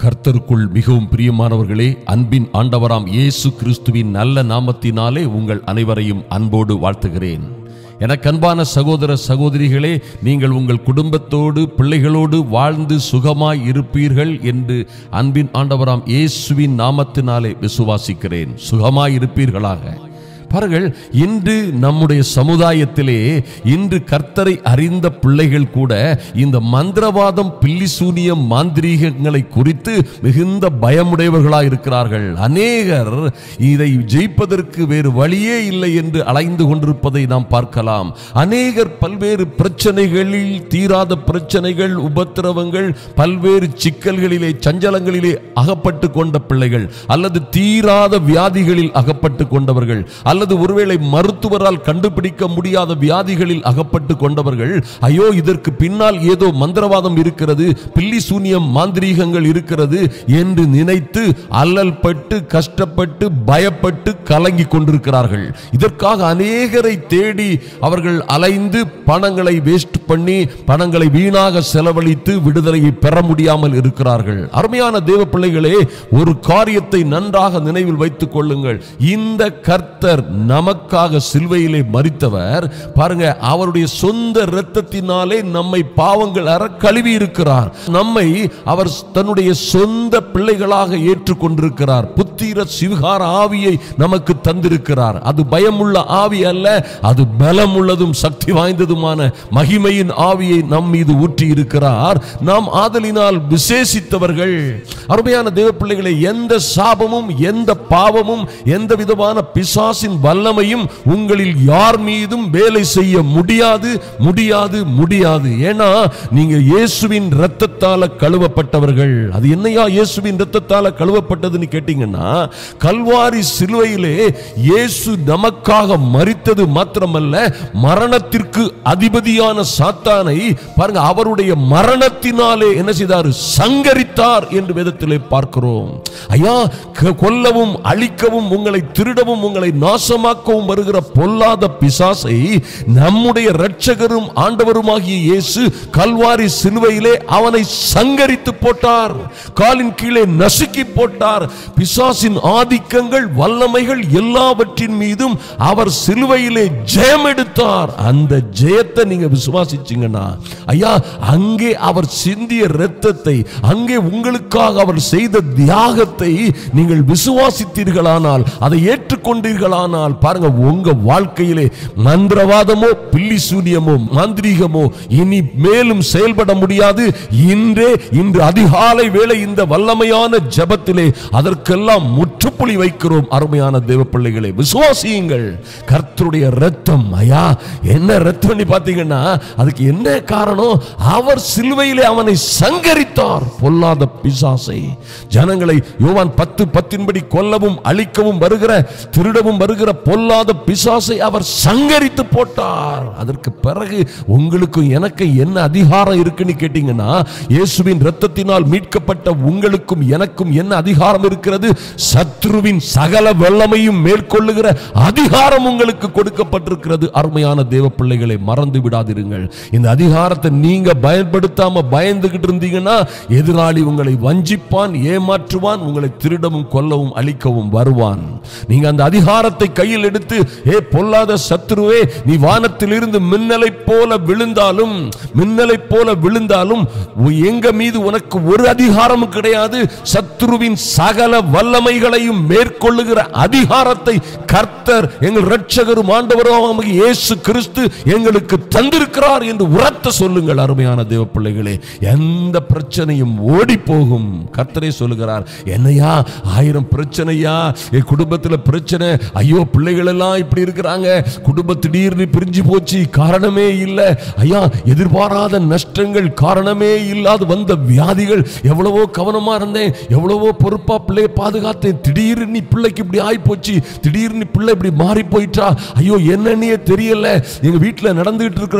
கர்த்தருக்குள் மிகவும் பிரியமானவர்களே அன்பின் ஆண்டவராம் இயேசு கிறிஸ்துவின் நல்ல நாமத்தினாலே உங்கள் அனைவரையும் அன்போடு வாழ்த்துகிறேன் எனக்கு அன்பான சகோதர சகோதரிகளே நீங்கள் உங்கள் குடும்பத்தோடு பிள்ளைகளோடு வாழ்ந்து சுகமாய் இருப்பீர்கள் என்று அன்பின் ஆண்டவராம் இயேசுவின் நாமத்தினாலே விசுவாசிக்கிறேன் சுகமாய் இருப்பீர்களாக பாருங்கள் இன்று நம்முடைய சமுதாயத்திலே இன்று கர்த்தரை அறிந்த பிள்ளைகள் கூட இந்த மந்திரவாதம் பில்லிசூனியம் மாந்திரீகங்களை குறித்து மிகுந்த பயமுடையவர்களாக இருக்கிறார்கள் அநேகர் இதை ஜெயிப்பதற்கு வேறு வழியே இல்லை என்று அலைந்து கொண்டிருப்பதை நாம் பார்க்கலாம் அநேகர் பல்வேறு பிரச்சனைகளில் தீராத பிரச்சனைகள் உபத்திரவங்கள் பல்வேறு சிக்கல்களிலே சஞ்சலங்களிலே அகப்பட்டு கொண்ட பிள்ளைகள் அல்லது தீராத வியாதிகளில் அகப்பட்டு கொண்டவர்கள் அல்லது ஒருவேளை மருத்துவரால் கண்டுபிடிக்க முடியாத வியாதிகளில் அகப்பட்டு கொண்டவர்கள் ஐயோ இதற்கு பின்னால் ஏதோ மந்திரவாதம் இருக்கிறது பில்லி சூனியம் மாந்திரீகங்கள் இருக்கிறது என்று நினைத்து அல்லல் பட்டு கஷ்டப்பட்டு பயப்பட்டு கலங்கி கொண்டிருக்கிறார்கள் இதற்காக அநேகரை தேடி அவர்கள் அலைந்து பணங்களை வேஸ்ட் பண்ணி பணங்களை வீணாக செலவழித்து விடுதலையை பெற முடியாமல் இருக்கிறார்கள் அருமையான தேவ பிள்ளைகளே ஒரு காரியத்தை நன்றாக நினைவில் வைத்துக் கொள்ளுங்கள் இந்த கர்த்தர் நமக்காக சிலுவையிலே மறித்தவர் பாருங்க அவருடைய சொந்த இரத்தத்தினாலே நம்மை பாவங்கள் அற கழுவி இருக்கிறார் நம்மை அவர் தன்னுடைய சொந்த பிள்ளைகளாக ஏற்றுக்கொண்டிருக்கிறார் புத்திர சிவகார ஆவியை நமக்கு தந்திருக்கிறார் அது பயமுள்ள ஆவி அல்ல அது பலம் உள்ளதும் சக்தி வாய்ந்ததுமான மகிமையின் ஆவியை நம் மீது ஊற்றி இருக்கிறார் நாம் ஆதலினால் விசேஷித்தவர்கள் அருமையான தேவ பிள்ளைகளை எந்த சாபமும் எந்த பாவமும் எந்த விதமான பிசாசின் வல்லமையும் உங்களில் யார் மீதும் வேலை செய்ய முடியாது முடியாது முடியாது ஏன்னா நீங்க இயேசுவின் இரத்தத்தால கழுவப்பட்டவர்கள் அது என்னையா இயேசுவின் இரத்தத்தால கழுவப்பட்டதுன்னு கேட்டீங்கன்னா கல்வாரி சிலுவையிலே இயேசு நமக்காக மரித்தது மாத்திரமல்ல மரணத்திற்கு அதிபதியான சாத்தானை பாருங்க அவருடைய மரணத்தினாலே என்ன செய்தார் சங்கரித்தார் என்று வேதத்திலே பார்க்கிறோம் ஐயா க- கொல்லவும் அழிக்கவும் உங்களை திருடவும் உங்களை நாசமாக்கவும் வருகிற பொல்லாத பிசாசை நம்முடைய இரட்சகரும் ஆண்டவருமாகிய இயேசு கல்வாரி சிலுவையிலே அவனை சங்கரித்து போட்டார் காலின் கீழே நசுக்கி போட்டார் பிசாசின் ஆதிக்கங்கள் வல்லமைகள் எல்லாவற்றின் மீதும் அவர் சிலுவையிலே ஜெயம் எடுத்தார் அந்த ஜெயத்தை நீங்க விசுவாசிச்சீங்கன்னா ஐயா அங்கே அவர் சிந்திய இரத்தத்தை அங்கே உங்களுக்காக அவர் செய்த தியாகத்தை நீங்கள் விசுவாசித்தீர்களானால் அதை ஏற்றுக்கொண்டீர்களானால் பாருங்க உங்க வாழ்க்கையிலே மந்திரவாதமோ பில்லி சூனியமோ மாந்திரீகமோ இனி மேலும் செயல்பட முடியாது இன்றே இன்று அதிகாலை வேளை இந்த வல்லமையான ஜெபத்திலே அதற்கெல்லாம் முற்றுப்புள்ளி வைக்கிறோம் அருமையான தேவ பிள்ளைகளே விசுவாசியுங்கள் கர்த்தருடைய ரத்தம் ஐயா என்ன ரத்தம் பார்த்தீங்கன்னா அதுக்கு என்ன காரணம் அவர் சிலுவையிலே அவனை சங்கரித்தார் பொல்லாத பிசாசை ஜனங்களை யோவான் பத்து பத்தின்படி கொல்லவும் அழிக்கவும் வருகிற திருடவும் வருகிற பொல்லாத பிசாசை அவர் சங்கரித்து போட்டார் அதற்கு பிறகு உங்களுக்கும் எனக்கு என்ன அதிகாரம் இருக்குன்னு கேட்டீங்கன்னா இயேசுவின் இரத்தத்தினால் மீட்கப்பட்ட உங்களுக்கும் எனக்கும் என்ன அதிகாரம் இருக்கிறது சத்ருவின் சகல வல்லமையும் மேற்கொள்ளுகிற அதிகாரம் உங்களுக்கு கொடுக்கப்பட்டிருக்கிறது அருமையான தேவ பிள்ளைகளை மறந்து விடாதிருங்கள் இந்த அதிகாரத்தை நீங்க பயன்படுத்தாம பயந்துகிட்டு இருந்தீங்கன்னா எதிராளி உங்களை வஞ்சிப்பான் ஏமாற்றுவான் உங்களை திருடவும் கொல்லவும் அழிக்கவும் வருவான் நீங்க அந்த அதிகாரத்தை கையில் எடுத்து ஏ பொல்லாத சத்ருவே நீ வானத்திலிருந்து மின்னலை போல விழுந்தாலும் மின்னலை போல விழுந்தாலும் உ- எங்க மீது உனக்கு ஒரு அதிகாரமும் கிடையாது சத்ருவின் சகல வல்லமைகளையும் மேற்கொள்ளுகிற அதிகாரத்தை கர்த்தர் எங்கள் இரட்சகரும் ஆண்டவரும் இயேசு கிறிஸ்து எங்களுக்கு தந்திருக்கிறார் என்று உரத்த சொல்லுங்கள் அருமையான தேவ பிள்ளைகளே எந்த பிரச்சனையும் ஓடி போகும் கர்த்தரே சொல்லுகிறார் என்னையா ஆயிரம் பிரச்சனையா என் குடும்பத்துல பிரச்சனை ஐயோ பிள்ளைகள் எல்லாம் இப்படி இருக்கிறாங்க குடும்பம் திடீர்னு பிரிஞ்சு போச்சு காரணமே இல்லை ஐயா எதிர்பாராத நஷ்டங்கள் காரணமே இல்லாது வந்த வியாதிகள் எவ்வளவோ கவனமா இருந்தேன் எவ்வளவோ பொறுப்பா பிள்ளையை பாதுகாத்தேன் திடீர்னு பிள்ளைக்கு இப்படி ஆகி போச்சு திடீர்னு பிள்ளை இப்படி மாறி போயிட்டா ஐயோ என்னன்னே தெரியல எங்க வீட்டுல நடந்துகிட்டு இருக்கிற காரியங்கள்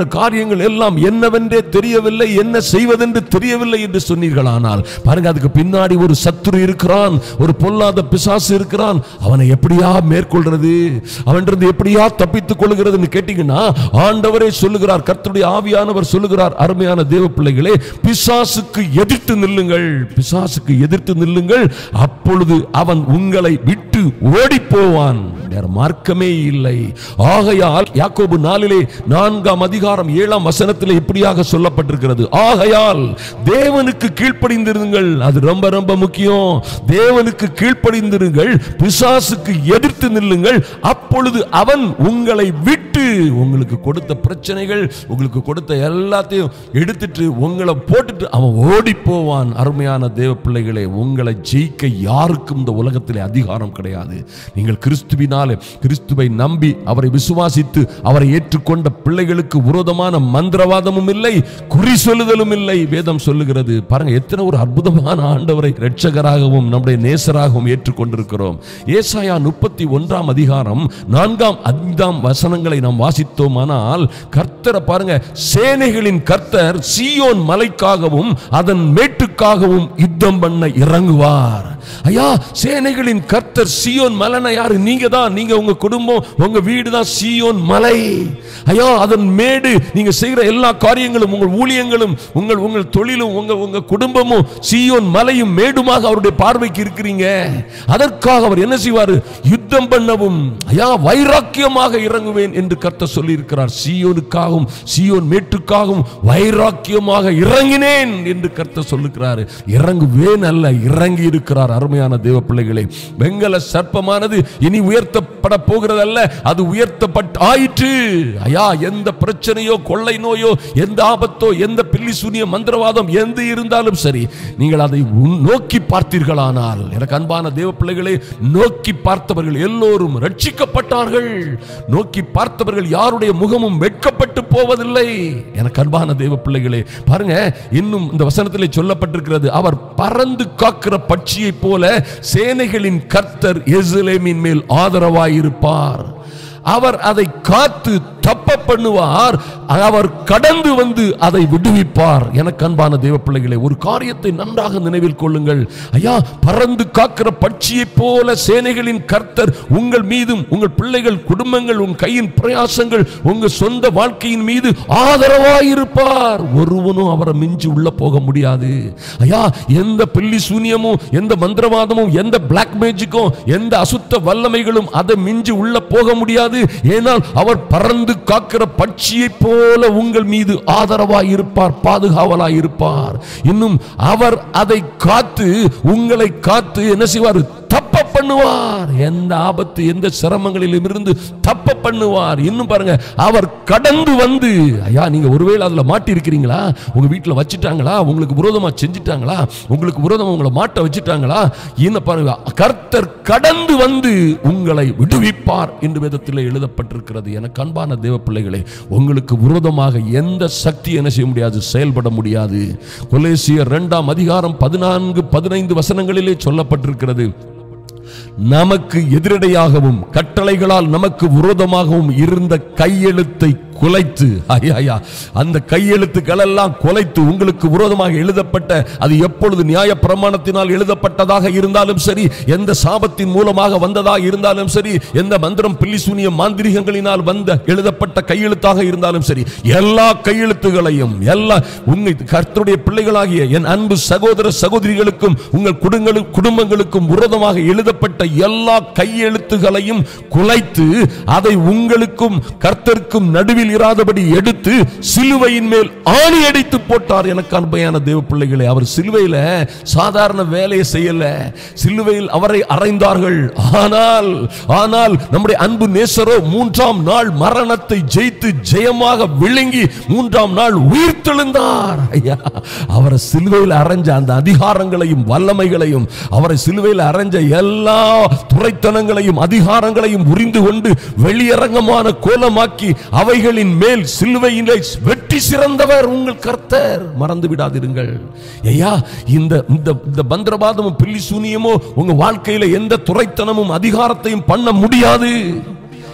காரியங்கள் எல்லாம் என்னவென்றே தெரியவில்லை என்ன செய்வதென்று தெரியவில்லை என்று சொன்னீர்களானால் பாருங்க அதுக்கு பின்னாடி ஒரு சத்துரு இருக்கிறான் ஒரு பொல்லாத பிசாசு இருக்கிறான் அவனை எப்படியா மேற்கொள்றது அவனிருந்து எப்படியா தப்பித்துக் கொள்கிறதுன்னு கேட்டீங்கன்னா ஆண்டவரே சொல்லுகிறார் கர்த்தருடைய ஆவியானவர் சொல்லுகிறார் அருமையான தேவ பிள்ளைகளே பிசாசுக்கு எதிர்த்து நில்லுங்கள் பிசாசுக்கு எதிர்த்து நில்லுங்கள் அப்பொழுது அவன் உங்களை விட்டு ஓடி போவான் வேற மார்க்கமே இல்லை ஆகையால் யாக்கோபு நாளிலே நான்காம் அதிகாரம் ஏழாம் வசனத்திலே இப்படியாக சொல்லப்பட்டிருக்கிறது ஆகையால் தேவனுக்கு கீழ்ப்படிந்திருங்கள் அது ரொம்ப ரொம்ப முக்கியம் தேவனுக்கு கீழ்ப்படிந்திருங்கள் பிசாசுக்கு எதிர்த்து நில்லுங்கள் அப்பொழுது அவன் உங்களை விட்டு உங்களுக்கு கொடுத்த பிரச்சனைகள் உங்களுக்கு கொடுத்த எல்லாத்தையும் எடுத்துட்டு உங்களை போட்டுட்டு அவன் ஓடி போவான் அருமையான தேவ பிள்ளைகளே உங்களை ஜெயிக்க யாருக்கும் இந்த உலகத்திலே அதிகாரம் கிடையாது நீங்கள் கிறிஸ்துவினாலே கிறிஸ்துவை நம்பி அவரை விசுவாசித்து அவரை ஏற்றுக்கொண்ட பிள்ளைகளுக்கு விரோதமான மந்திரவாதமும் இல்லை குறி சொல்லுதலும் இல்லை வேதம் சொல்லுகிறது பாருங்க எத்தனை ஒரு அற்புதமான ஆண்டவரை இரட்சகராகவும் நம்முடைய நேசராகவும் ஏற்றுக்கொண்டிருக்கிறோம் ஏசாயா முப்பத்தி ஒன்றாம் அதிகாரம் நான்காம் ஐந்தாம் வசனங்களை நாம் வாசித்தோமானால் கர்த்தரை பாருங்க சேனைகளின் கர்த்தர் சீயோன் மலைக்காகவும் அதன் மேட்டுக்காகவும் யுத்தம் பண்ண இறங்குவார் ஐயா சேனைகளின் கர்த்தர் சீயோன் மலைனா யாரு நீங்க தான் நீங்க உங்க குடும்பம் உங்க வீடு தான் சீயோன் மலை ஐயா அதன் மேடு நீங்க செய்கிற எல்லா காரியங்களும் உங்கள் ஊழியங்களும் உங்கள் உங்கள் தொழிலும் உங்க உங்க குடும்பமும் சீயோன் மலையும் மேடுமாக அவருடைய பார்வைக்கு இருக்கிறீங்க அதற்காக அவர் என்ன செய்வார் யுத்தம் பண்ணவும் ஐயா வைராக்கியமாக இறங்குவேன் என்று கர்த்தர் சொல்லி இருக்கிறார் சீயோனுக்காகவும் சீயோன் மேட்டுக்காகவும் வைராக்கியமாக இறங்கினேன் என்று கர்த்தர் சொல்லுகிறார் இறங்குவேன் அல்ல இறங்கி இருக்கிறார் அருமையான தேவ பிள்ளைகளே வெங்கல சர்ப்பமானது இனி உயர்த்தப்பட போகிறதல்ல அது உயர்த்தப்பட்டு ஆயிற்று ஐயா எந்த பிரச்சனையோ கொள்ளை நோயோ எந்த ஆபத்தோ எந்த பில்லி சூனிய மந்திரவாதம் எந்த இருந்தாலும் சரி நீங்கள் அதை உன்- நோக்கி பார்த்தீர்களானால் எனக்கு அன்பான தேவ பிள்ளைகளே நோக்கி பார்த்தவர்கள் எல்லோரும் ரட்சிக்கப்பட்டார்கள் நோக்கி பார்த்தவர்கள் யாருடைய முகமும் வெட்கப்பட்டு போவதில்லை எனக்கு அன்பான தேவ பிள்ளைகளே பாருங்க இன்னும் இந்த வசனத்திலே சொல்லப்பட்டிருக்கிறது அவர் பறந்து காக்கிற பட்சியை போல சேனைகளின் கர்த்தர் எருசலேமின் மேல் ஆதரவாயிருப்பார் அவர் அதை காத்து தப்ப பண்ணுவார் அவர் கடந்து வந்து அதை விடுவிப்பார் எனக்கு அன்பான தேவ பிள்ளைகளே ஒரு காரியத்தை நன்றாக நினைவில் கொள்ளுங்கள் ஐயா பறந்து காக்கிற பட்சியைப் போல சேனைகளின் கர்த்தர் உங்கள் மீதும் உங்கள் பிள்ளைகள் குடும்பங்கள் உங்கள் கையின் பிரயாசங்கள் உங்க சொந்த வாழ்க்கையின் மீது ஆதரவாயிருப்பார் ஒருவனும் அவரை மிஞ்சி உள்ள போக முடியாது ஐயா எந்த பில்லி சூனியமும் எந்த மந்திரவாதமும் எந்த பிளாக் மேஜிக்கும் எந்த அசுத்த வல்லமைகளும் அதை மிஞ்சி உள்ள போக முடியாது ஏனால் அவர் பறந்து காக்கிற பட்சியைப் போல உங்கள் மீது ஆதரவாய் இருப்பார் பாதுகாவலாய் இருப்பார் இன்னும் அவர் அதை காத்து உங்களை காத்து என்ன செய்வார் தப்ப பண்ணுவார் எந்த ஆபத்து எந்த சிரமங்களிலும் இருந்து தப்ப பண்ணுவார் இன்னும் பாருங்க அவர் கடந்து வந்து ஐயா நீங்க ஒருவேளை அதுல மாட்டி இருக்கிறீங்களா உங்க வீட்டுல வச்சுட்டாங்களா உங்களுக்கு விரோதமா செஞ்சிட்டாங்களா உங்களுக்கு விரோதமா உங்களை மாட்ட வச்சுட்டாங்களா இன்னும் பாருங்க கர்த்தர் கடந்து வந்து உங்களை விடுவிப்பார் என்று வேதத்தில் எழுதப்பட்டிருக்கிறது எனக்கு அன்பான தேவ பிள்ளைகளே உங்களுக்கு விரோதமாக எந்த சக்தி என்ன செய்ய முடியாது செயல்பட முடியாது கொலேசியர் இரண்டாம் அதிகாரம் பதினான்கு பதினைந்து வசனங்களிலே சொல்லப்பட்டிருக்கிறது நமக்கு எதிரடையாகவும் கட்டளைகளால் நமக்கு விரோதமாகவும் இருந்த கையெழுத்தை குலைத்து ஐயா, ஐயா, அந்த கையெழுத்துக்கள் எல்லாம் குலைத்து உங்களுக்கு விரோதமாக எழுதப்பட்ட அது எப்பொழுது நியாய பிரமாணத்தினால் எழுதப்பட்டதாக இருந்தாலும் சரி எந்த சாபத்தின் மூலமாக வந்ததாக இருந்தாலும் சரி எந்த மந்திரம் பில்லி சூனிய மாந்திரிகங்களினால் வந்த எழுதப்பட்ட கையெழுத்தாக இருந்தாலும் சரி எல்லா கையெழுத்துகளையும் எல்லா உங்க கர்த்தருடைய பிள்ளைகளாகிய என் அன்பு சகோதர சகோதரிகளுக்கும் உங்கள் குடும்பங்களும் குடும்பங்களுக்கும் விரோதமாக எழுதப்பட்ட எல்லா கையெழுத்துகளையும் குலைத்து அதை உங்களுக்கும் கர்த்தருக்கும் நடுவில் இராதபடி எடுத்து சிலுவையின் மேல் ஆணி அடித்து போட்டார் எனக்கு அன்பையான தேவ பிள்ளைகளே அவர் சிலுவையில சாதாரண வேலையை செய்யல சிலுவையில் அவரை அறைந்தார்கள் ஆனால் ஆனால் நம்முடைய அன்பு நேசரோ மூன்றாம் நாள் மரணத்தை ஜெயித்து ஜெயமாக விழுங்கி மூன்றாம் நாள் உயிர்த்தெழுந்தார் ஐயா அவரை சிலுவையில் அரைஞ்ச அந்த அதிகாரங்களையும் வல்லமைகளையும் அவரை சிலுவையில் அரைஞ்ச எல்லா துறைத்தனங்களையும் அதிகாரங்களையும் உரிந்து கொண்டு வெளியரங்கமான கோலமாக்கி அவைகளின் மேல் சிலுவையிலே வெட்டி சிறந்தவர் உங்கள் கர்த்தர் மறந்து விடாதிருங்கள் ஐயா இந்த இந்த இந்த மந்திரவாதமும் பில்லி சூனியமோ உங்க வாழ்க்கையில எந்த துறைத்தனமும் அதிகாரத்தையும் பண்ண முடியாது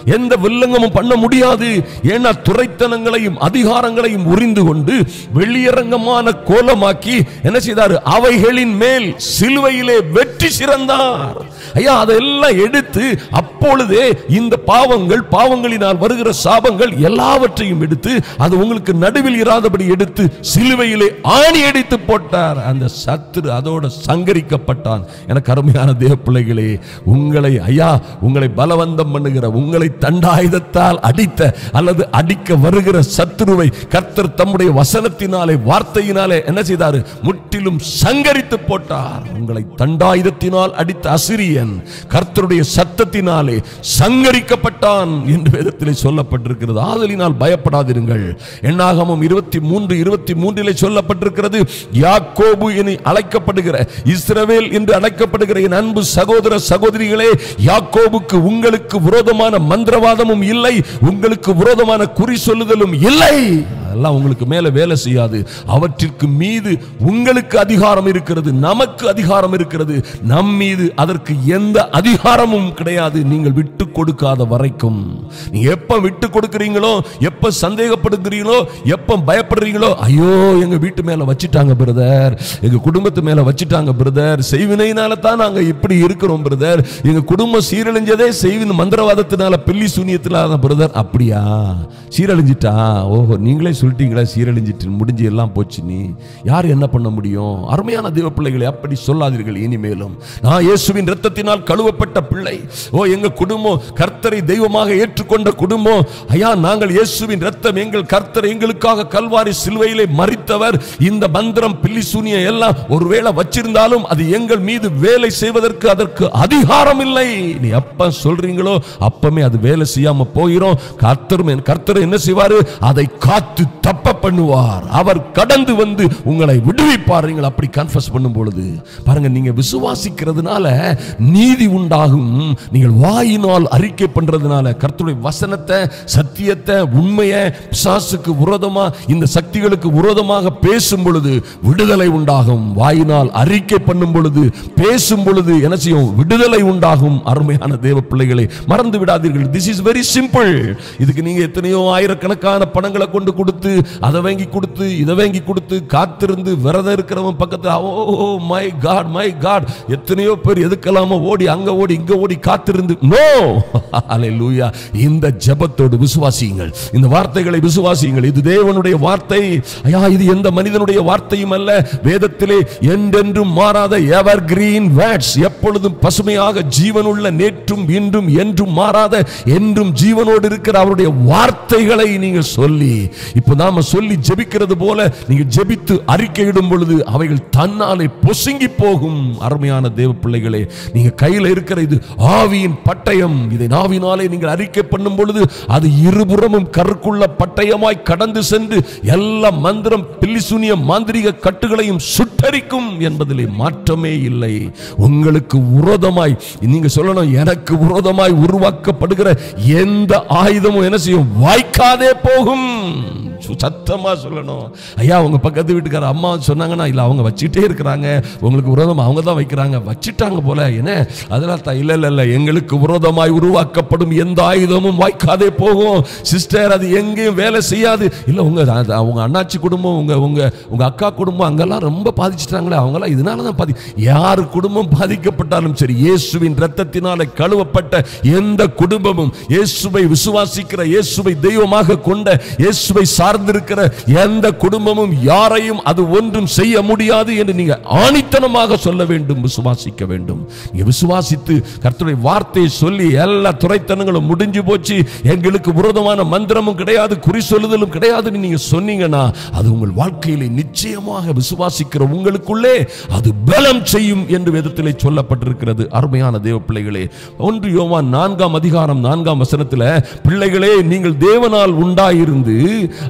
எந்த வில்லங்கமும் பண்ண முடியாது ஏன்னா துரைத்தனங்களையும் அதிகாரங்களையும் உரிந்து கொண்டு வெளியரங்கமான கோலமாக்கி என்ன செய்தாரு அவைகளின் மேல் சிலுவையிலே வெற்றி சிறந்தார் ஐயா அதெல்லாம் எடுத்து அப்பொழுதே இந்த பாவங்கள் பாவங்களினால் வருகிற சாபங்கள் எல்லாவற்றையும் எடுத்து அது உங்களுக்கு நடுவில் இராதபடி எடுத்து சிலுவையிலே ஆணி அடித்து போட்டார் அந்த சத்துரு அதோட சங்கரிக்கப்பட்டான் எனக்கு அருமையான தேவ பிள்ளைகளே உங்களை ஐயா உங்களை பலவந்தம் பண்ணுகிற உங்களை தண்டாயுதத்தால் அடித்த அல்லது அடிக்க வருகிற சத்துருவை கர்த்தர் தம்முடைய வசனத்தினாலே வார்த்தையினாலே என்ன செய்தாரு முற்றிலும் சங்கரித்து போட்டார் உங்களை தண்டாயுதத்தினால் அடித்த அசிரியன் கர்த்தருடைய சத்தத்தினாலே சங்கரிக்கப்பட்டான் என்று வேதத்திலே சொல்லப்பட்டிருக்கிறது ஆதலினால் பயப்படாதிருங்கள் எண்ணாகமம் இருபத்தி மூன்று இருபத்தி மூன்றிலே சொல்லப்பட்டிருக்கிறது யாக்கோபு என அழைக்கப்படுகிற இஸ்ரவேல் என்று அழைக்கப்படுகிற என் அன்பு சகோதர சகோதரிகளே யாக்கோபுக்கு உங்களுக்கு விரோதமான மந்திரவாதமும் இல்லை உங்களுக்கு விரோதமான குறி சொல்லுதலும் இல்லை அதெல்லாம் உங்களுக்கு மேல வேலை செய்யாது அவற்றிற்கு மீது உங்களுக்கு அதிகாரம் இருக்கிறது நமக்கு அதிகாரம் இருக்கிறது நம் மீது அதற்கு எந்த அதிகாரமும் கிடையாது நீங்கள் விட்டு கொடுக்காத வரைக்கும் நீங்க எப்ப விட்டு கொடுக்கிறீங்களோ எப்ப சந்தேகப்படுகிறீங்களோ எப்ப பயப்படுறீங்களோ ஐயோ எங்க வீட்டு மேல வச்சிட்டாங்க பிரதர் எங்க குடும்பத்து மேல வச்சிட்டாங்க பிரதர் செய்வினையினால தான் நாங்க இப்படி இருக்கிறோம் பிரதர் எங்க குடும்பம் சீரழிஞ்சதே செய்வின் மந்திரவாதத்தினால பில்லி சூனியத்தினால பிரதர் அப்படியா சீரழிஞ்சிட்டா ஓஹோ நீங்களே சொல்லிட்டீங்களா சீரழிஞ்சிட்டு முடிஞ்சு எல்லாம் போச்சு நீ யார் என்ன பண்ண முடியும் அருமையான தேவ பிள்ளைகளை அப்படி சொல்லாதீர்கள் இனிமேலும் நான் இயேசுவின் ரத்தத்தினால் கழுவப்பட்ட பிள்ளை ஓ எங்க குடும்பம் கர்த்தரை தெய்வமாக ஏற்றுக்கொண்ட குடும்பம் ஐயா நாங்கள் இயேசுவின் ரத்தம் எங்கள் கர்த்தர் எங்களுக்காக கல்வாரி சிலுவையிலே மறித்தவர் இந்த மந்திரம் பில்லி சூனிய எல்லாம் ஒருவேளை வச்சிருந்தாலும் அது எங்கள் மீது வேலை செய்வதற்கு அதற்கு அதிகாரம் இல்லை நீ எப்ப சொல்றீங்களோ அப்பமே அது வேலை செய்யாம போயிரும் கர்த்தர் கர்த்தர் என்ன செய்வாரு அதை காத்து தப்ப பண்ணுவார் அவர் கடந்து வந்து உங்களை விடுவிப்பார் நீங்கள் அப்படி கன்ஃபஸ் பண்ணும் பொழுது பாருங்க நீங்க விசுவாசிக்கிறதுனால நீதி உண்டாகும் நீங்கள் வாயினால் அறிக்கை பண்றதுனால கர்த்தருடைய வசனத்தை சத்தியத்தை உண்மையை பிசாசுக்கு விரோதமா இந்த சக்திகளுக்கு விரோதமாக பேசும் பொழுது விடுதலை உண்டாகும் வாயினால் அறிக்கை பண்ணும் பொழுது பேசும் பொழுது என்ன செய்யும் விடுதலை உண்டாகும் அருமையான தேவ பிள்ளைகளை மறந்து விடாதீர்கள் திஸ் இஸ் வெரி சிம்பிள் இதுக்கு நீங்க எத்தனையோ ஆயிரக்கணக்கான பணங்களை கொண்டு கொடுத்து அதை வாங்கி கொடுத்து இதை வாங்கி கொடுத்து காத்திருந்து விரதம் இருக்கிறவன் பக்கத்துல oh my god my god எத்தனையோ பேர் எதுக்கெல்லாமோ ஓடி அங்க ஓடி இங்க ஓடி காத்திருந்து நோ அல்லேலூயா இந்த ஜெபத்தோடு விசுவாசியுங்கள் இந்த வார்த்தைகளை விசுவாசியுங்கள் இது தேவனுடைய வார்த்தை ஐயா இது எந்த மனிதனுடைய வார்த்தையும் அல்ல வேதத்திலே என்றென்றும் மாறாத எவர் கிரீன் வேர்ட்ஸ் எப்பொழுதும் பசுமையாக ஜீவனுள்ள நேற்றும் இன்றும் என்றும் மாறாத என்றும் ஜீவனோடு இருக்கிற அவருடைய வார்த்தைகளை நீங்கள் சொல்லி இப்போ நாம சொல்லி ஜெபிக்கிறது போல நீங்க ஜெபித்து அறிக்கையிடும் பொழுது அவைகள் தன்னாலே பொசுங்கி போகும் அருமையான தேவ பிள்ளைகளே நீங்க கையில இருக்கிற இது ஆவியின் பட்டயம் இதை நாவினாலே நீங்கள் அறிக்கை பண்ணும் பொழுது அது இருபுறமும் கருக்குள்ள பட்டயமாய் கடந்து சென்று எல்லா மந்திரம் பில்லிசூனிய மாந்திரிக கட்டுகளையும் சுட்டரிக்கும் என்பதிலே மாற்றமே இல்லை உங்களுக்கு விரோதமாய் நீங்க சொல்லணும் எனக்கு விரோதமாய் உருவாக்கப்படுகிற எந்த ஆயுதமும் என்ன செய்யும் வாய்க்காதே போகும் சு- சத்தமா சொல்லணும் ஐயா உங்க பக்கத்து வீட்டுக்கார அம்மா சொன்னாங்கன்னா இல்ல அவங்க வச்சுட்டே இருக்கிறாங்க உங்களுக்கு விரோதமா அவங்க தான் வைக்கிறாங்க வச்சிட்டாங்க போல என்ன அதனால தான் இல்ல இல்ல இல்ல எங்களுக்கு விரோதமாய் உருவாக்கப்படும் எந்த ஆயுதமும் வாய்க்காதே போகும் சிஸ்டர் அது எங்கேயும் வேலை செய்யாது இல்ல உங்க அது- உங்க அண்ணாச்சி குடும்பம் உங்க உங்க உங்க அக்கா குடும்பம் அங்கெல்லாம் ரொம்ப பாதிச்சிட்டாங்களே அவங்கெல்லாம் இதனால தான் பாதி யார் குடும்பம் பாதிக்கப்பட்டாலும் சரி இயேசுவின் ரத்தத்தினால கழுவப்பட்ட எந்த குடும்பமும் இயேசுவை விசுவாசிக்கிற இயேசுவை தெய்வமாக கொண்ட இயேசுவை சார்ந்திருக்கிற எந்த குடும்பமும் யாரையும் அது ஒன்றும் செய்ய முடியாது என்று நீங்க ஆணித்தனமாக சொல்ல வேண்டும் விசுவாசிக்க வேண்டும் நீங்க விசுவாசித்து கர்த்தருடைய வார்த்தையை சொல்லி எல்லா துறைத்தனங்களும் முடிஞ்சு போச்சு எங்களுக்கு விரோதமான மந்திரமும் கிடையாது குறி சொல்லுதலும் கிடையாதுன்னு நீங்க சொன்னீங்கன்னா அது உங்கள் வாழ்க்கையிலே நிச்சயமாக விசுவாசிக்கிற உங்களுக்குள்ளே அது பலம் செய்யும் என்று வேதத்திலே சொல்லப்பட்டிருக்கிறது அருமையான தேவ பிள்ளைகளே ஒன்று யோவான் நான்காம் அதிகாரம் நான்காம் வசனத்துல பிள்ளைகளே நீங்கள் தேவனால் உண்டாயிருந்து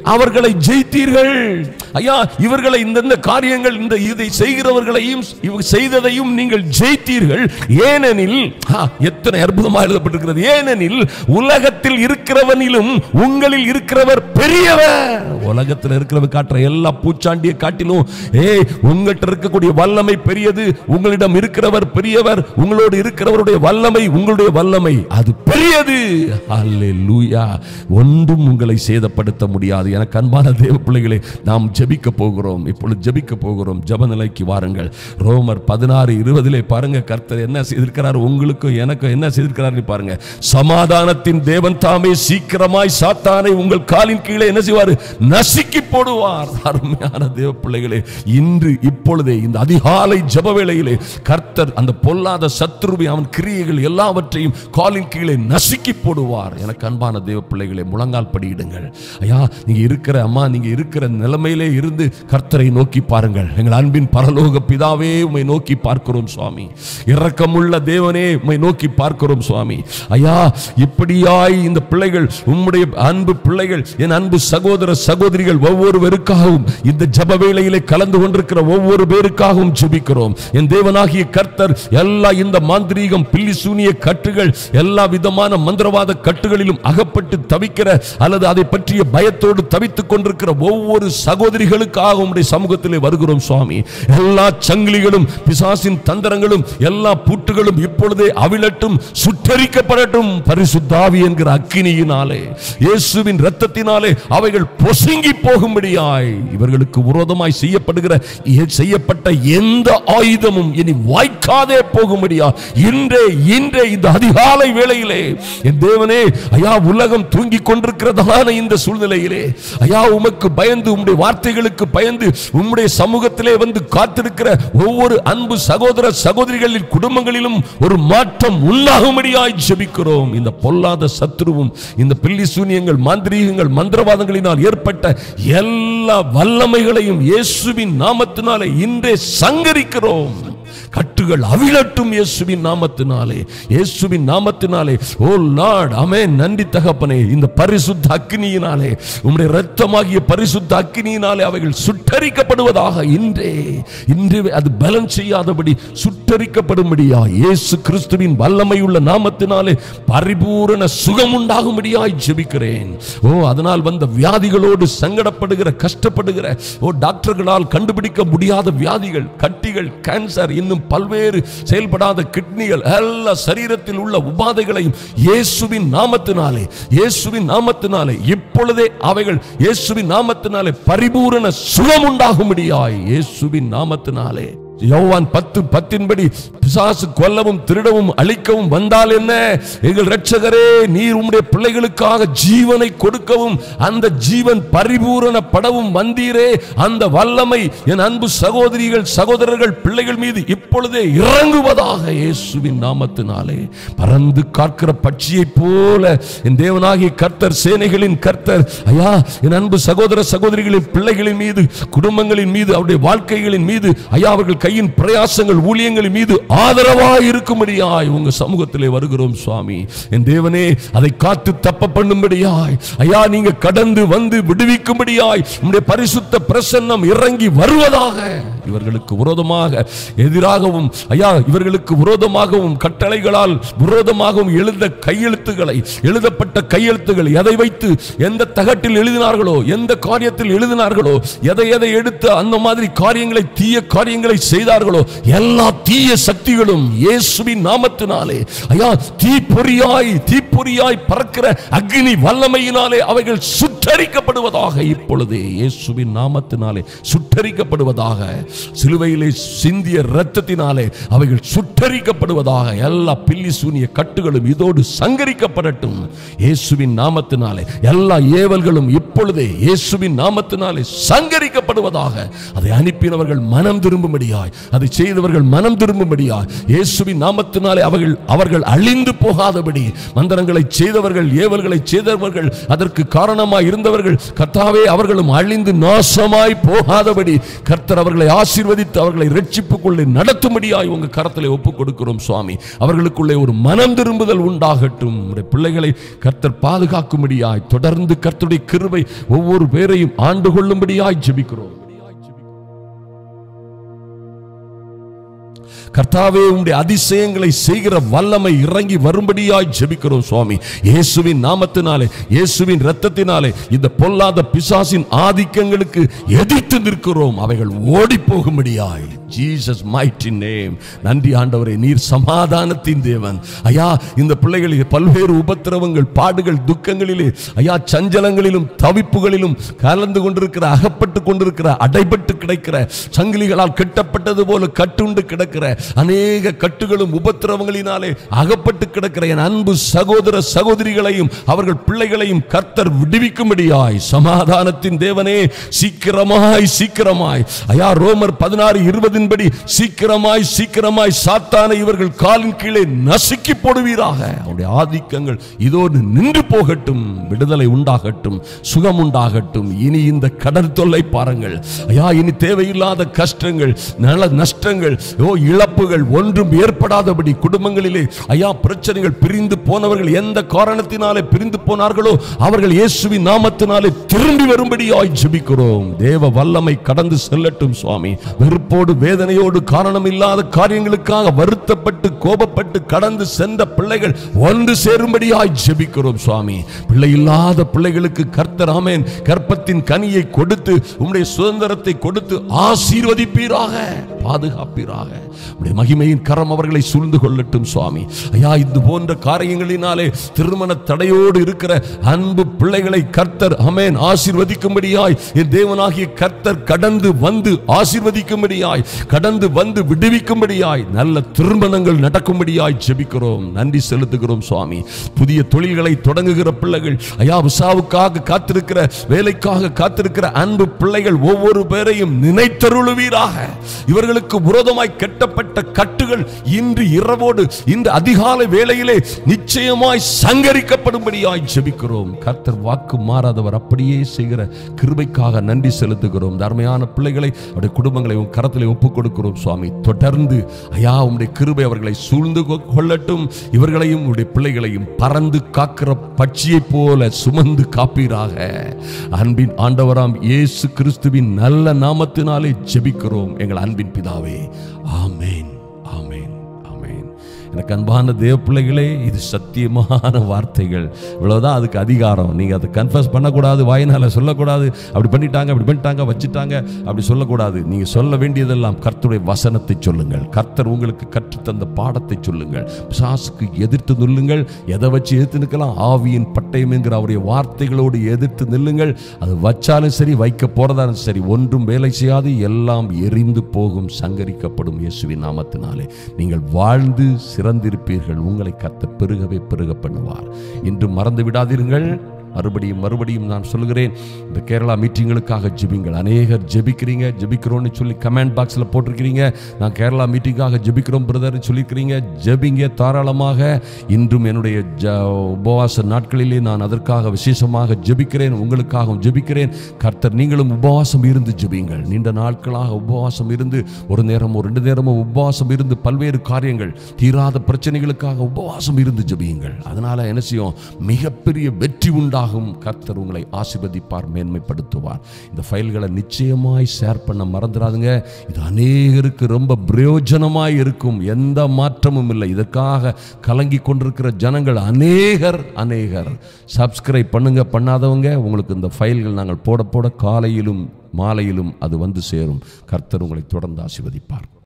அவர்களை ஜெயித்தீர்கள் ஐயா இவர்களை இந்தந்த காரியங்கள் இந்த இதை செய்கிறவர்களையும் இவ- செய்ததையும் நீங்கள் ஜெயித்தீர்கள் ஏனெனில் ஆ, எத்தனை அற்புதமா எழுதப்பட்டிருக்கிறது ஏனெனில் உலகத்தில் இருக்கிறவனிலும் உங்களில் இருக்கிறவர் பெரியவர் உலகத்தில் இருக்கிறவர் காட்டுற எல்லா பூச்சாண்டியை காட்டிலும் ஏய் உங்கள்கிட்ட இருக்கக்கூடிய வல்லமை பெரியது உங்களிடம் இருக்கிறவர் பெரியவர் உங்களோடு இருக்கிறவருடைய வல்லமை உங்களுடைய வல்லமை அது பெரியது அல்லேலூயா ஒன்றும் உங்களை சேதப்படுத்த முடியாது எனக்கு அன்பான தேவ பிள்ளைகளே நாம் ஜெபிக்க போகிறோம் இப்பொழுது ஜெபிக்க போகிறோம் ஜெப நிலைக்கு வாருங்கள் ரோமர் பதினாறு இருபதிலே பாருங்க கர்த்தர் என்ன செய்திருக்கிறார் உங்களுக்கும் எனக்கும் என்ன செய்திருக்கிறார் பாருங்க சமாதானத்தின் தேவன் தாமே சீக்கிரமாய் சாத்தானை உங்கள் காலின் கீழே என்ன செய்வார் நசுக்கி போடுவார் அருமையான தேவ பிள்ளைகளே இன்று இப்பொழுதே இந்த அதிகாலை ஜெப வேளையிலே கர்த்தர் அந்த பொல்லாத சத்ருவை அவன் கிரியைகள் எல்லாவற்றையும் காலின் கீழே நசுக்கி போடுவார் எனக்கு அன்பான தேவ பிள்ளைகளே முழங்கால் படியிடுங்கள் ஐயா நீங்க இருக்கிற அம்மா நீங்க இருக்கிற நிலைமையிலே இருந்து கர்த்தரை நோக்கி பாருங்கள் எங்கள் அன்பின் பரலோக பிதாவே உம்மை நோக்கி பார்க்கிறோம் சுவாமி இரக்கமுள்ள தேவனே உம்மை நோக்கி பார்க்கிறோம் சுவாமி ஐயா இப்படியாய் இந்த பிள்ளைகள் உம்முடைய அன்பு பிள்ளைகள் என் அன்பு சகோதர சகோதரிகள் ஒவ்வொருவருக்காகவும் இந்த ஜப வேளையிலே கலந்து கொண்டிருக்கிற ஒவ்வொரு பேருக்காகவும் ஜெபிக்கிறோம் என் தேவனாகிய கர்த்தர் எல்லா இந்த மாந்திரீகம் பில்லி சூனிய கட்டுகள் எல்லா விதமான மந்திரவாத கட்டுகளிலும் அகப்பட்டு தவிக்கிற அல்லது அதை பற்றிய பயத்தோடு தவித்துக் கொண்டிருக்கிற ஒவ்வொரு சகோதரிகளுக்காக உம்முடைய சமூகத்திலே வருகிறோம் சுவாமி எல்லா சங்கிலிகளும் பிசாசின் தந்திரங்களும் எல்லா பூட்டுகளும் இப்பொழுதே அவிழட்டும் சுட்டரிக்கப்படட்டும் பரிசுத்தாவி என்கிற அக்கினியினாலே இயேசுவின் இரத்தத்தினாலே அவைகள் பொசுங்கி போகும்படியாய் இவர்களுக்கு விரோதமாய் செய்யப்படுகிற இ- செய்யப்பட்ட எந்த ஆயுதமும் இனி வாய்க்காதே போகும்படியா இன்றே இன்றே இந்த அதிகாலை வேளையிலே என் தேவனே ஐயா உலகம் தூங்கிக் கொண்டிருக்கிறதான இந்த சூழ்நிலையிலே ஐயா உமக்கு பயந்து உம்முடைய வார்த்தைகளுக்கு பயந்து உம்முடைய சமூகத்திலே வந்து காத்திருக்கிற ஒவ்வொரு அன்பு சகோதர சகோதரிகளின் குடும்பங்களிலும் ஒரு மாற்றம் உண்டாகும்படியாய் ஜெபிக்கிறோம் இந்த பொல்லாத சத்துருவும் இந்த பில்லி சூனியங்கள் மாந்திரீகங்கள் மந்திரவாதங்களினால் ஏற்பட்ட எல்லா வல்லமைகளையும் இயேசுவின் நாமத்தினாலே இன்றே சங்கரிக்கிறோம் கட்டுகள் அவிழட்டும் இயேசுவின் நாமத்தினாலே இயேசுவின் நாமத்தினாலே ஓ லார்ட் ஆமென் நன்றி தகப்பனே இந்த பரிசுத்த அக்கினியினாலே உம்முடைய இரத்தமாகிய பரிசுத்த அக்கினியினாலே அவைகள் சுட்டரிக்கப்படுவதாக இன்றே இன்றே அது பலன் செய்யாதபடி சுட்டரிக்கப்படும்படியா இயேசு கிறிஸ்துவின் வல்லமையுள்ள நாமத்தினாலே பரிபூரண சுகம் உண்டாகும்படியாய் ஜெபிக்கிறேன் ஓ அதனால் வந்த வியாதிகளோடு சங்கடப்படுகிற கஷ்டப்படுகிற ஓ டாக்டர்களால் கண்டுபிடிக்க முடியாத வியாதிகள் கட்டிகள் கேன்சர் இன்னும் பல்வேறு செயல்படாத கிட்னிகள் எல்லா சரீரத்தில் உள்ள உபாதைகளையும் இயேசுவின் நாமத்தினாலே இயேசுவின் நாமத்தினாலே இப்பொழுதே அவைகள் இயேசுவின் நாமத்தினாலே பரிபூரண சுகம் உண்டாகும்படியாய் இயேசுவின் நாமத்தினாலே யோவான் பத்து பத்தின்படி பிசாசு கொல்லவும் திருடவும் அழிக்கவும் வந்தால் என்ன எங்கள் இரட்சகரே நீர் உம்முடைய பிள்ளைகளுக்காக ஜீவனை கொடுக்கவும் அந்த ஜீவன் பரிபூரணப்படவும் வந்தீரே அந்த வல்லமை என் அன்பு சகோதரிகள் சகோதரர்கள் பிள்ளைகள் மீது இப்பொழுதே இறங்குவதாக இயேசுவின் நாமத்தினாலே பறந்து காக்கிற பட்சியைப் போல என் தேவனாகிய கர்த்தர் சேனைகளின் கர்த்தர் ஐயா என் அன்பு சகோதர சகோதரிகளின் பிள்ளைகளின் மீது குடும்பங்களின் மீது அவருடைய வாழ்க்கைகளின் மீது ஐயா அவர்கள் கையின் பிரயாசங்கள் ஊழியங்களின் மீது ஆதரவாய் இருக்கும்படியாய் உங்க சமூகத்திலே வருகிறோம் சுவாமி என் தேவனே அதை காத்து தப்ப பண்ணும்படியாய் ஐயா நீங்க கடந்து வந்து விடுவிக்கும்படியாய் உம்முடைய பரிசுத்த பிரசன்னம் இறங்கி வருவதாக இவர்களுக்கு விரோதமாக எதிராகவும் ஐயா இவர்களுக்கு விரோதமாகவும் கட்டளைகளால் விரோதமாகவும் எழுந்த கையெழுத்துக்களை எழுதப்பட்ட கையெழுத்துகள் எதை வைத்து எந்த தகட்டில் எழுதினார்களோ எந்த காரியத்தில் எழுதினார்களோ எதை எதை எடுத்து அந்த மாதிரி காரியங்களை தீய காரியங்களை செய்தார்களோ எல்லா தீய சக்திகளும் இயேசுவின் நாமத்தினாலே ஐயா தீப்பொறியாய் தீப்பொறியாய் பறக்கிற அக்னி வல்லமையினாலே அவைகள் சுட்டரிக்கப்படுவதாக இப்பொழுதே இயேசுவின் நாமத்தினாலே சுட்டரிக்கப்படுவதாக சிலுவையிலே சிந்திய இரத்தத்தினாலே அவைகள் சுட்டரிக்கப்படுவதாக எல்லா பில்லி சூனிய கட்டுகளும் இதோடு சங்கரிக்கப்படட்டும் இயேசுவின் நாமத்தினாலே எல்லா ஏவல்களும் இப்பொழுதே இயேசுவின் நாமத்தினாலே சங்கரிக்கப்படுவதாக அதை அனுப்பினவர்கள் மனம் திரும்பும்படியாய் அதை செய்தவர்கள் மனம் திரும்பும்படியாய் இயேசுவின் நாமத்தினாலே அவர்கள் அவர்கள் அழிந்து போகாதபடி மந்திரங்கள் அற்புதங்களை செய்தவர்கள் ஏவல்களை செய்தவர்கள் அதற்கு காரணமாய் இருந்தவர்கள் கர்த்தாவே அவர்களும் அழிந்து நாசமாய் போகாதபடி கர்த்தர் அவர்களை ஆசீர்வதித்து அவர்களை ரட்சிப்புக்குள்ளே நடத்தும்படியாய் உங்க கரத்திலே ஒப்புக் கொடுக்கிறோம் சுவாமி அவர்களுக்குள்ளே ஒரு மனம் திரும்புதல் உண்டாகட்டும் உம்முடைய பிள்ளைகளை கர்த்தர் பாதுகாக்கும்படியாய் தொடர்ந்து கர்த்தருடைய கிருபை ஒவ்வொரு பேரையும் ஆண்டு கொள்ளும்படியாய் ஜெபிக்கிறோம் கர்த்தாவே உம்முடைய அதிசயங்களை செய்கிற வல்லமை இறங்கி வரும்படியாய் ஜெபிக்கிறோம் சுவாமி இயேசுவின் நாமத்தினாலே இயேசுவின் இரத்தத்தினாலே இந்த பொல்லாத பிசாசின் ஆதிக்கங்களுக்கு எதிர்த்து நிற்கிறோம் அவைகள் ஓடி போகும்படியாய் ஜீசஸ் மைட்டி நேம் நன்றி ஆண்டவரே நீர் சமாதானத்தின் தேவன் ஐயா இந்த பிள்ளைகள் பல்வேறு உபத்திரவங்கள் பாடுகள் துக்கங்களிலே ஐயா சஞ்சலங்களிலும் தவிப்புகளிலும் கலந்து கொண்டிருக்கிற அகப்பட்டு கொண்டிருக்கிற அடைபட்டு கிடக்கிற சங்கிலிகளால் கட்டப்பட்டது போல கட்டுண்டு கிடக்கிற அநேக கட்டுகளும் உபத்திரவங்களினாலே அகப்பட்டு கிடக்கிற என் அன்பு சகோதர சகோதரிகளையும் அவர்கள் பிள்ளைகளையும் கர்த்தர் விடுவிக்கும்படியாய் சமாதானத்தின் தேவனே சீக்கிரமாய் சீக்கிரமாய் ஐயா ரோமர் பதினாறு இருபதின்படி சீக்கிரமாய் சீக்கிரமாய் சாத்தானை இவர்கள் காலின் கீழே நசுக்கி போடுவீராக அவருடைய ஆதிக்கங்கள் இதோடு நின்று போகட்டும் விடுதலை உண்டாகட்டும் சுகம் உண்டாகட்டும் இனி இந்த கடல் தொல்லை பாருங்கள் ஐயா இனி தேவையில்லாத கஷ்டங்கள் நல நஷ்டங்கள் ஓ இழப்புகள் ஒன்றும் ஏற்படாதபடி குடும்பங்களிலே ஐயா பிரச்சனைகள் பிரிந்து போனவர்கள் எந்த காரணத்தினாலே பிரிந்து போனார்களோ அவர்கள் இயேசுவின் நாமத்தினாலே திரும்பி வரும்படியாய் ஜெபிக்கிறோம் தேவ வல்லமை கடந்து செல்லட்டும் சுவாமி வெறுப்போடு வேதனையோடு காரணம் இல்லாத காரியங்களுக்காக வருத்தப்பட்டு கோபப்பட்டு கடந்து சென்ற பிள்ளைகள் ஒன்று சேரும்படியாய் ஜெபிக்கிறோம் சுவாமி பிள்ளை இல்லாத பிள்ளைகளுக்கு கர்த்தர் ஆமென் கற்பத்தின் கனியை கொடுத்து உம்முடைய சுதந்திரத்தை கொடுத்து ஆசீர்வதிப்பீராக பாதுகாப்பீராக உம்முடைய மகிமையின் கரம் அவர்களை சூழ்ந்து கொள்ளட்டும் சுவாமி ஐயா இது போன்ற காரியங்களினாலே திருமண தடையோடு இருக்கிற அன்பு பிள்ளைகளை கர்த்தர் அமேன் ஆசீர்வதிக்கும்படியாய் என் தேவனாகிய கர்த்தர் கடந்து வந்து ஆசீர்வதிக்கும்படியாய் கடந்து வந்து விடுவிக்கும்படியாய் நல்ல திருமணங்கள் நடக்கும்படியாய் ஜெபிக்கிறோம் நன்றி செலுத்துகிறோம் சுவாமி புதிய தொழில்களை தொடங்குகிற பிள்ளைகள் ஐயா விசாவுக்காக காத்திருக்கிற வேலைக்காக காத்திருக்கிற அன்பு பிள்ளைகள் ஒவ்வொரு பேரையும் நினைத்தருளுவீராக இவர்களுக்கு விரோதமாய் கட்டப்பட்ட கட்டுகள் இன்று இரவோடு இன்று அதிகாலை வேளையிலே நிச்சயமாய் சங்கரிக்கப்படும்படியாய் ஜெபிக்கிறோம் கர்த்தர் வாக்கு மாறாதவர் அப்படியே செய்கிற கிருபைக்காக நன்றி செலுத்துகிறோம் தர்மையான பிள்ளைகளை அவருடைய குடும்பங்களை உன் கரத்திலே ஒப்புக் கொடுக்கிறோம் சுவாமி தொடர்ந்து ஐயா உம்முடைய கிருபை அவர்களை சூழ்ந்து கொ- கொள்ளட்டும் இவர்களையும் உடைய பிள்ளைகளையும் பறந்து காக்கிற பட்சியைப் போல சுமந்து காப்பீராக அன்பின் ஆண்டவராம் இயேசு கிறிஸ்துவின் நல்ல நாமத்தினாலே ஜெபிக்கிறோம் எங்கள் அன்பின் பிதாவே ஆமென் ஆமென் ஆமென் எனக்கு அன்பான தேவ பிள்ளைகளே இது சத்தியமான வார்த்தைகள் இவ்வளவுதான் அதுக்கு அதிகாரம் நீங்க அதை கன்ஃபஸ் பண்ணக்கூடாது வாயினால சொல்லக்கூடாது அப்படி பண்ணிட்டாங்க அப்படி பண்ணிட்டாங்க வச்சுட்டாங்க அப்படி சொல்லக்கூடாது நீங்க சொல்ல வேண்டியதெல்லாம் கர்த்தருடைய வசனத்தை சொல்லுங்கள் கர்த்தர் உங்களுக்கு கற்றுத்தந்த பாடத்தை சொல்லுங்கள் பிசாசுக்கு எதிர்த்து நில்லுங்கள் எதை வச்சு எதிர்த்து நிற்கலாம் ஆவியின் பட்டயம் என்கிற அவருடைய வார்த்தைகளோடு எதிர்த்து நில்லுங்கள் அது வச்சாலும் சரி வைக்க போறதாலும் சரி ஒன்றும் வேலை செய்யாது எல்லாம் எரிந்து போகும் சங்கரிக்கப்படும் இயேசுவின் நாமத்தினாலே நீங்கள் வாழ்ந்து சிறந்திருப்பீர்கள் உங்களை கத்த பெருகவே பெருக பண்ணுவார் இன்று மறந்து விடாதீர்கள் மறுபடியும் மறுபடியும் நான் சொல்கிறேன் இந்த கேரளா மீட்டிங்களுக்காக ஜெபிங்கள் அநேகர் ஜெபிக்கிறீங்க ஜெபிக்கிறோன்னு சொல்லி கமெண்ட் பாக்ஸில் போட்டிருக்கிறீங்க நான் கேரளா மீட்டிங்காக ஜெபிக்கிறோம் பிரதர்னு சொல்லியிருக்கிறீங்க ஜெபிங்க தாராளமாக இன்றும் என்னுடைய ஜ உபவாச நாட்களிலே நான் அதற்காக விசேஷமாக ஜெபிக்கிறேன் உங்களுக்காகவும் ஜெபிக்கிறேன் கர்த்தர் நீங்களும் உபவாசம் இருந்து ஜெபிங்கள் நீண்ட நாட்களாக உபவாசம் இருந்து ஒரு நேரமோ ரெண்டு நேரமோ உபவாசம் இருந்து பல்வேறு காரியங்கள் தீராத பிரச்சனைகளுக்காக உபவாசம் இருந்து ஜெபியுங்கள் அதனால என்ன செய்யும் மிகப்பெரிய வெற்றி உண்டாகும் கர்த்தர் உங்களை ஆசீர்வதிப்பார் மேன்மைப்படுத்துவார் இந்த ஃபைல்களை நிச்சயமாய் ஷேர் பண்ண மறந்துடாதுங்க இது அநேகருக்கு ரொம்ப பிரயோஜனமாய் இருக்கும் எந்த மாற்றமும் இல்லை இதற்காக கலங்கி கொண்டிருக்கிற ஜனங்கள் அநேகர் அநேகர் சப்ஸ்கிரைப் பண்ணுங்க பண்ணாதவங்க உங்களுக்கு இந்த ஃபைல்கள் நாங்கள் போட போட காலையிலும் மாலையிலும் அது வந்து சேரும் கர்த்தர் உங்களை தொடர்ந்து ஆசீர்வதிப்பார்